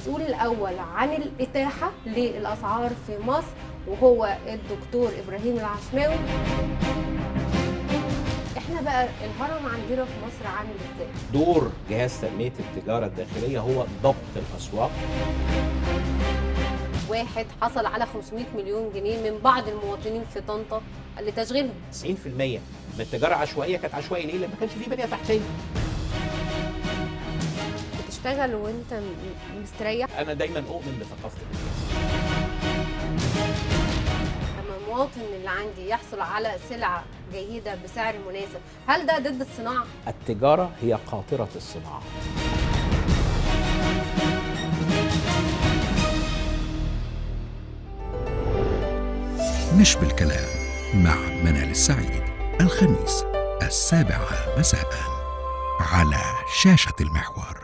المسؤول الاول عن الاتاحه للاسعار في مصر وهو الدكتور ابراهيم العشماوي احنا بقى الهرم عندنا في مصر عامل ازاي دور جهاز تنميه التجاره الداخليه هو ضبط الاسواق واحد حصل على 500 مليون جنيه من بعض المواطنين في طنطا لتشغيلهم 90% من التجاره العشوائيه كانت عشوائيه ليه؟ لان ما كانش في بنيه تحتيه بتشتغل وانت م- مستريح انا دايما اؤمن بثقافه الناس لما المواطن اللي عندي يحصل على سلعه جيده بسعر مناسب هل ده ضد الصناعه التجاره هي قاطره الصناعه مش بالكلام مع منال السعيد الخميس السابعة مساء على شاشة المحور